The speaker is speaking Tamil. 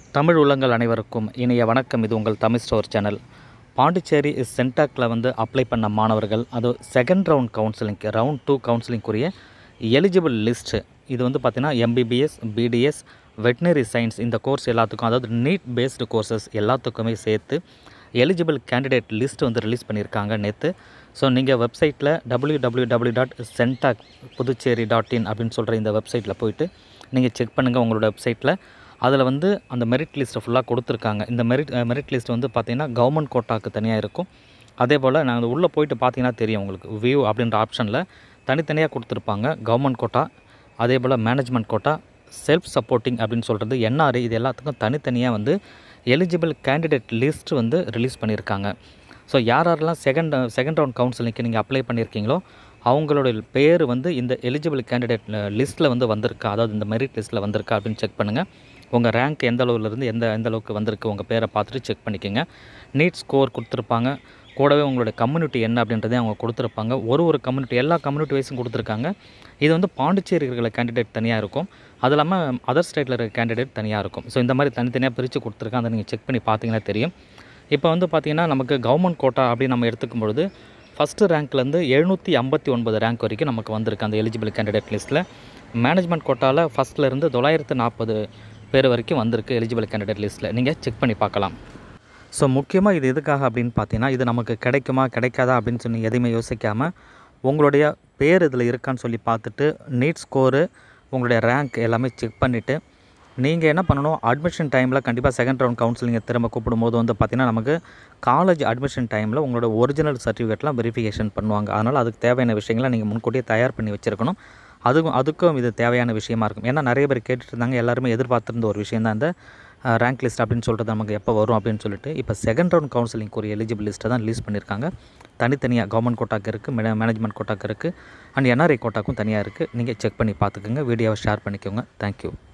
தமிழ் உள்ளங்கள் அனைவருக்கும் இனிய வணக்கம் இது உங்கள் தமிழ் ஸ்டோர் சேனல் பாண்டிச்சேரி சென்டாக்கில் வந்து அப்ளை பண்ண மாணவர்கள் அது second round counselling round two கவுன்சிலிங்குரிய எலிஜிபிள் லிஸ்ட்டு இது வந்து பார்த்திங்கன்னா எம்பிபிஎஸ் பிடிஎஸ் வெட்டினரி சயின்ஸ் இந்த கோர்ஸ் எல்லாத்துக்கும் அதாவது நீட் பேஸ்டு கோர்சஸ் எல்லாத்துக்குமே சேர்த்து எலிஜிபிள் கேண்டிடேட் லிஸ்ட் வந்து ரிலீஸ் பண்ணியிருக்காங்க நேற்று ஸோ நீங்கள் வெப்சைட்டில் W W W dot Centac Puducherry dot in அப்படின்னு சொல்கிற இந்த வெப்சைட்டில் போயிட்டு நீங்கள் செக் பண்ணுங்கள் உங்களோட வெப்சைட்டில் அதில் வந்து அந்த மெரிட் லிஸ்ட்டை ஃபுல்லாக கொடுத்துருக்காங்க இந்த மெரிட் மெரிட் லிஸ்ட் வந்து பார்த்திங்கன்னா கவர்மெண்ட் கோட்டாக்கு தனியாக இருக்கும் அதே போல் நாங்கள் உள்ளே போயிட்டு பார்த்தீங்கன்னா தெரியும் உங்களுக்கு வியூ அப்படின்ற ஆப்ஷனில் தனித்தனியாக கொடுத்துருப்பாங்க கவர்மெண்ட் கோட்டா அதே போல் மேனேஜ்மெண்ட் கோட்டா செல்ஃப் சப்போர்ட்டிங் அப்படின்னு சொல்கிறது என்ஆர்ஐ இது எல்லாத்துக்கும் தனித்தனியாக வந்து எலிஜிபிள் கேண்டிடேட் லிஸ்ட் வந்து ரிலீஸ் பண்ணியிருக்காங்க ஸோ யார் யாரெல்லாம் செகண்ட் செகண்ட் ரவுண்ட் கவுன்சிலிங்க்கு நீங்கள் அப்ளை பண்ணியிருக்கீங்களோ அவங்களுடைய பேர் வந்து இந்த எலிஜிபிள் கேண்டிடேட் லிஸ்ட்டில் வந்து வந்திருக்கா அதாவது இந்த மெரிட் லிஸ்ட்டில் வந்திருக்கா அப்படின்னு செக் பண்ணுங்கள் உங்கள் ரேங்க் எந்த அளவுலேருந்து எந்த எந்த அளவுக்கு வந்திருக்கு உங்கள் பேரை பார்த்துட்டு செக் பண்ணிக்கோங்க நீட் ஸ்கோர் கொடுத்துருப்பாங்க கூடவே உங்களுடைய கம்யூனிட்டி என்ன அப்படின்றதையும் அவங்க கொடுத்துருப்பாங்க ஒரு ஒரு கம்யூனிட்டி எல்லா கம்யூனிட்டி வைஸும் கொடுத்துருக்காங்க இது வந்து பாண்டிச்சேரி இருக்கிற கேண்டிடேட் தனியாக இருக்கும் அது இல்லாமல் அதர் ஸ்டேட்டில் இருக்கிற கேண்டிடேட் தனியாக இருக்கும் ஸோ இந்த மாதிரி தனித்தனியாக பிரித்து கொடுத்துருக்காங்க அதை நீங்கள் செக் பண்ணி பார்த்தீங்கன்னா தெரியும் இப்போ வந்து பார்த்திங்கன்னா நமக்கு கவர்மெண்ட் கோட்டா அப்படின்னு நம்ம எடுத்துக்கும் பொழுது ஃபஸ்ட்டு ரேங்க்லேருந்து எழுநூற்றி ஐம்பத்தி ஒன்பது ரேங்க் வரைக்கும் நமக்கு வந்திருக்கு அந்த எலிஜிபிள் கேண்டிடேட் லிஸ்ட்டில் மேனேஜ்மெண்ட் கோட்டாவில் ஃபஸ்ட்லேருந்து தொள்ளாயிரத்து நாற்பது பேர் வரைக்கும் வந்திருக்கு எலிஜிபிள் கேண்டிடேட் லிஸ்ட்டில் நீங்கள் செக் பண்ணி பார்க்கலாம் ஸோ முக்கியமாக இது எதுக்காக அப்படின்னு பார்த்தீங்கன்னா இது நமக்கு கிடைக்குமா கிடைக்காதா அப்படின்னு சொல்லி எதையுமே யோசிக்காமல் உங்களுடைய பேர் இதில் இருக்கான்னு சொல்லி பார்த்துட்டு நீட் ஸ்கோரு உங்களுடைய ரேங்க் எல்லாமே செக் பண்ணிவிட்டு நீங்கள் என்ன பண்ணணும் அட்மிஷன் டைமில் கண்டிப்பாக செகண்ட் ரவுண்ட் கவுன்சிலிங்கை திரும்ப கூப்பிடும்போது வந்து பார்த்திங்கன்னா நமக்கு காலேஜ் அட்மிஷன் டைமில் உங்களோட ஒரிஜினல் சர்டிஃபிகேட்லாம் வெரிஃபிகேஷன் பண்ணுவாங்க அதனால் அதுக்கு தேவையான விஷயங்களை நீங்கள் முன்கூட்டியே தயார் பண்ணி வச்சுருக்கணும் அதுக்கும் அதுக்கும் இது தேவையான விஷயமா இருக்கும் ஏன்னா நிறைய பேர் கேட்டுட்டு இருந்தாங்க எல்லாருமே எதிர்பார்த்துருந்த ஒரு விஷயம் தான் இந்த ரேங்க் லிஸ்ட் அப்படின்னு சொல்கிறது நமக்கு எப்போ வரும் அப்படின்னு சொல்லிட்டு இப்போ செகண்ட் ரவுண்ட் கவுன்சிலிங் ஒரு எலிஜிபிள் லிஸ்ட்டை தான் ரிலீஸ் பண்ணியிருக்காங்க தனித்தனியாக கவர்மெண்ட் கோட்டாக்கு இருக்குது மே மேனேஜ்மெண்ட் கோட்டாக்கு இருக்குது அண்ட் என்ஆர்ஐ கோட்டாக்கும் தனியாக இருக்குது நீங்கள் செக் பண்ணி பார்த்துக்கோங்க வீடியோவை ஷேர் பண்ணிக்கோங்க தேங்க்யூ